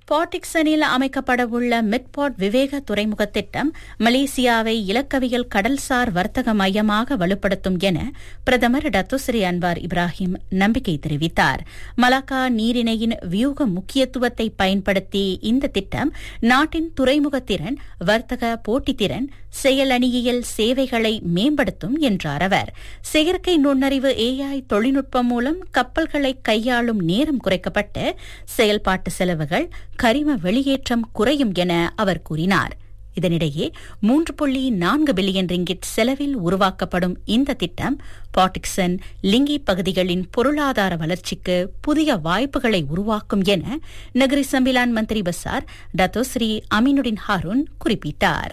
பாட்டிக்சனில் அமைக்கப்படவுள்ள மிட்பாட் விவேக துறைமுக திட்டம் மலேசியாவை இலக்கவியல் கடல்சார் வர்த்தக மையமாக வலுப்படுத்தும் என பிரதமர் டத்துஸ்ரீ அன்வார் இப்ராஹிம் நம்பிக்கை தெரிவித்தார் மலாக்கா நீரிணையின் வியூக முக்கியத்துவத்தை பயன்படுத்தி இந்த திட்டம் நாட்டின் துறைமுக திறன் வர்த்தக போட்டித்திறன் செயலணியியல் சேவைகளை மேம்படுத்தும் என்றார் அவர் செயற்கை நுண்ணறிவு ஏஐ தொழில்நுட்பம் மூலம் கப்பல்களை கையாளும் நேரம் குறைக்கப்பட்டு செயல்பாட்டு செலவுகள் கரிம வெளியேற்றம் குறையும் என அவர் கூறினார் இதனிடையே மூன்று புள்ளி நான்கு பில்லியன் ரிங்கிட் செலவில் உருவாக்கப்படும் இந்த திட்டம் பாட்டிக்சன் லிங்கி பகுதிகளின் பொருளாதார வளர்ச்சிக்கு புதிய வாய்ப்புகளை உருவாக்கும் என நகரி சம்பிலான் மந்திரி பசார் டத்தோஸ்ரீ அமீனுடின் ஹாரூன் குறிப்பிட்டார்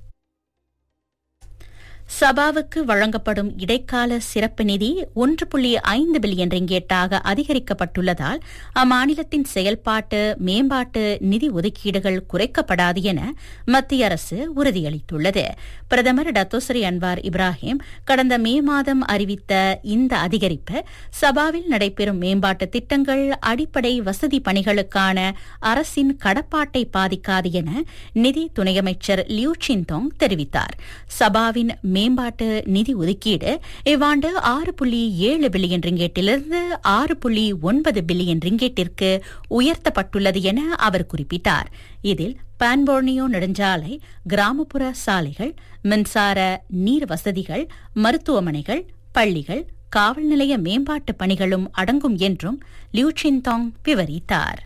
சபாவுக்கு வழங்கப்படும் இடைக்கால சிறப்பு நிதி ஒன்று புள்ளி ஐந்து பில்லியன் ரிங்கேட்டாக அதிகரிக்கப்பட்டுள்ளதால் அம்மாநிலத்தின் செயல்பாட்டு மேம்பாட்டு நிதி ஒதுக்கீடுகள் குறைக்கப்படாது என மத்திய அரசு உறுதியளித்துள்ளது பிரதமர் டத்தோஸ்ரீ அன்வார் இப்ராஹிம் கடந்த மே மாதம் அறிவித்த இந்த அதிகரிப்பு சபாவில் நடைபெறும் மேம்பாட்டு திட்டங்கள் அடிப்படை வசதி பணிகளுக்கான அரசின் கடப்பாட்டை பாதிக்காது என நிதி துணையமைச்சர் லியூ சின்தோங் தெரிவித்தார் சபாவின் மேம்பாட்டு நிதி ஒதுக்கீடு இவ்வாண்டு ஆறு புள்ளி ஏழு பில்லியன் ரிங்கேட்டிலிருந்து ஆறு புள்ளி ஒன்பது பில்லியன் ரிங்கேட்டிற்கு உயர்த்தப்பட்டுள்ளது என அவர் குறிப்பிட்டார் இதில் பான்போர்னியோ நெடுஞ்சாலை கிராமப்புற சாலைகள் மின்சார நீர் வசதிகள் மருத்துவமனைகள் பள்ளிகள் காவல் நிலைய மேம்பாட்டு பணிகளும் அடங்கும் என்றும் லியூ சின்தாங் விவரித்தார்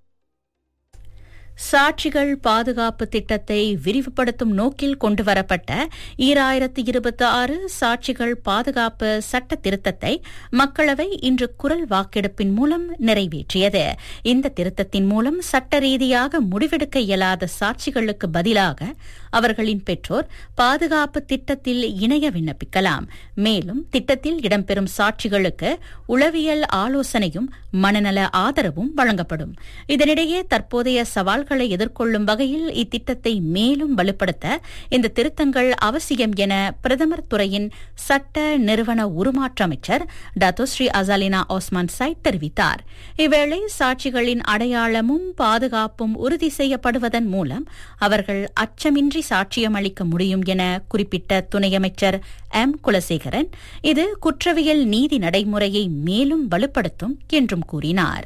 சாட்சிகள் பாதுகாப்பு திட்டத்தை விரிவுபடுத்தும் நோக்கில் கொண்டுவரப்பட்ட ஈராயிரத்து இருபத்தி ஆறு சாட்சிகள் பாதுகாப்பு சட்ட திருத்தத்தை மக்களவை இன்று குரல் வாக்கெடுப்பின் மூலம் நிறைவேற்றியது இந்த திருத்தத்தின் மூலம் சட்ட ரீதியாக முடிவெடுக்க இயலாத சாட்சிகளுக்கு பதிலாக அவர்களின் பெற்றோர் பாதுகாப்பு திட்டத்தில் இணைய விண்ணப்பிக்கலாம் மேலும் திட்டத்தில் இடம்பெறும் சாட்சிகளுக்கு உளவியல் ஆலோசனையும் மனநல ஆதரவும் வழங்கப்படும் இதனிடையே தற்போதைய சவால்களை எதிர்கொள்ளும் வகையில் இத்திட்டத்தை மேலும் வலுப்படுத்த இந்த திருத்தங்கள் அவசியம் என பிரதமர் துறையின் சட்ட நிறுவன உருமாற்ற அமைச்சர் டத்தோஸ்ரீ அசாலினா ஓஸ்மான் சைட் தெரிவித்தார் இவ்வேளை சாட்சிகளின் அடையாளமும் பாதுகாப்பும் உறுதி செய்யப்படுவதன் மூலம் அவர்கள் அச்சமின்றி சாட்சியம் அளிக்க முடியும் என குறிப்பிட்ட துணை அமைச்சர் எம் குலசேகரன் இது குற்றவியல் நீதி நடைமுறையை மேலும் வலுப்படுத்தும் என்றும் கூறினார்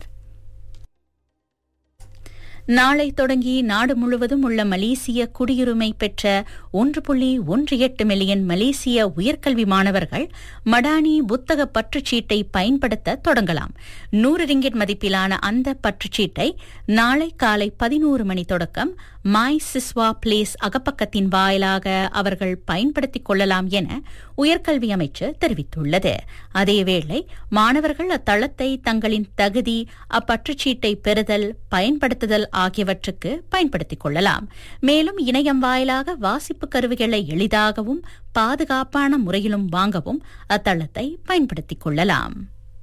நாளை தொடங்கி நாடு முழுவதும் உள்ள மலேசிய குடியுரிமை பெற்ற ஒன்று புள்ளி ஒன்று எட்டு மில்லியன் மலேசிய உயர்கல்வி மாணவர்கள் மடானி புத்தக பற்றுச்சீட்டை பயன்படுத்த தொடங்கலாம் நூறு ரிங்கெட் மதிப்பிலான அந்த பற்றுச்சீட்டை நாளை காலை பதினோரு மணி தொடக்கம் மாய் சிஸ்வா பிளேஸ் அகப்பக்கத்தின் வாயிலாக அவர்கள் பயன்படுத்திக் கொள்ளலாம் என உயர்கல்வி அமைச்சு தெரிவித்துள்ளது அதேவேளை மாணவர்கள் அத்தளத்தை தங்களின் தகுதி அப்பற்றுச்சீட்டை பெறுதல் பயன்படுத்துதல் ஆகியவற்றுக்கு பயன்படுத்திக் கொள்ளலாம் மேலும் இணையம் வாயிலாக வாசிப்பு கருவிகளை எளிதாகவும் பாதுகாப்பான முறையிலும் வாங்கவும் அத்தளத்தை பயன்படுத்திக் கொள்ளலாம்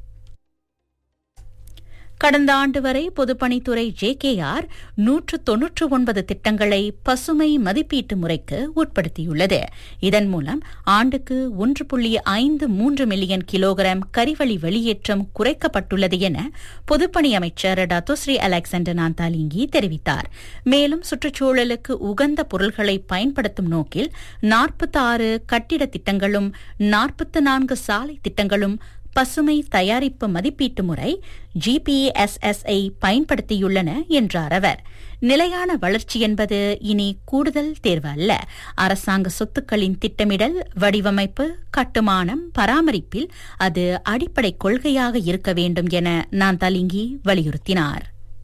கடந்த ஆண்டு வரை பொதுப்பணித்துறை ஜேகேஆர் நூற்று தொன்னூற்று ஒன்பது திட்டங்களை பசுமை மதிப்பீட்டு முறைக்கு உட்படுத்தியுள்ளது இதன் மூலம் ஆண்டுக்கு ஒன்று புள்ளி ஐந்து மூன்று மில்லியன் கிலோகிராம் கரிவளி வெளியேற்றம் குறைக்கப்பட்டுள்ளது என பொதுப்பணி அமைச்சர் டத்தோஸ்ரீ அலெக்சாண்டர் நாந்தாலிங்கி தெரிவித்தார் மேலும் சுற்றுச்சூழலுக்கு உகந்த பொருள்களை பயன்படுத்தும் நோக்கில் நாற்பத்தாறு கட்டிட திட்டங்களும் நாற்பத்து நான்கு சாலை திட்டங்களும் பசுமை தயாரிப்பு மதிப்பீட்டு முறை ஜிபிஎஸ்எஸ்ஐ பயன்படுத்தியுள்ளன என்றார் அவர் நிலையான வளர்ச்சி என்பது இனி கூடுதல் தேர்வு அல்ல அரசாங்க சொத்துக்களின் திட்டமிடல் வடிவமைப்பு கட்டுமானம் பராமரிப்பில் அது அடிப்படை கொள்கையாக இருக்க வேண்டும் என நாந்தாலிங்கி வலியுறுத்தினார்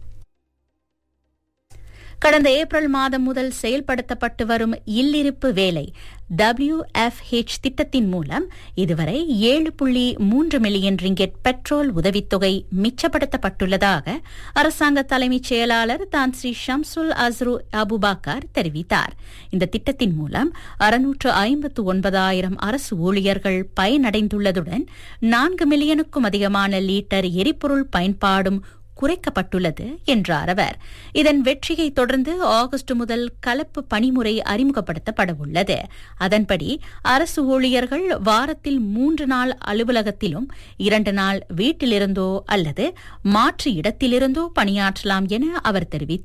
கடந்த ஏப்ரல் மாதம் முதல் செயல்படுத்தப்பட்டு வரும் இல்லிருப்பு வேலை டபிள்யூஎஃப்ஹெச் திட்டத்தின் மூலம் இதுவரை ஏழு புள்ளி மூன்று மில்லியன் ரிங்கெட் பெட்ரோல் உதவித்தொகை மிச்சப்படுத்தப்பட்டுள்ளதாக அரசாங்க தலைமைச் செயலாளர் தான் ஸ்ரீ ஷம்சுல் அஸ்ரு அபுபாக்கர் தெரிவித்தார் இந்த திட்டத்தின் மூலம் அறுநூற்று ஐம்பத்து ஒன்பதாயிரம் அரசு ஊழியர்கள் பயனடைந்துள்ளதுடன் நான்கு மில்லியனுக்கும் அதிகமான லீட்டர் எரிபொருள் பயன்பாடும் குறைக்கப்பட்டுள்ளது என்றார் அவர் இதன் வெற்றியை தொடர்ந்து ஆகஸ்ட் முதல் கலப்பு பணிமுறை அறிமுகப்படுத்தப்பட உள்ளது அதன்படி அரசு ஊழியர்கள் வாரத்தில் மூன்று நாள் அலுவலகத்திலும் இரண்டு நாள் வீட்டிலிருந்தோ அல்லது மாற்று இடத்திலிருந்தோ பணியாற்றலாம் என அவர் தெரிவித்தார்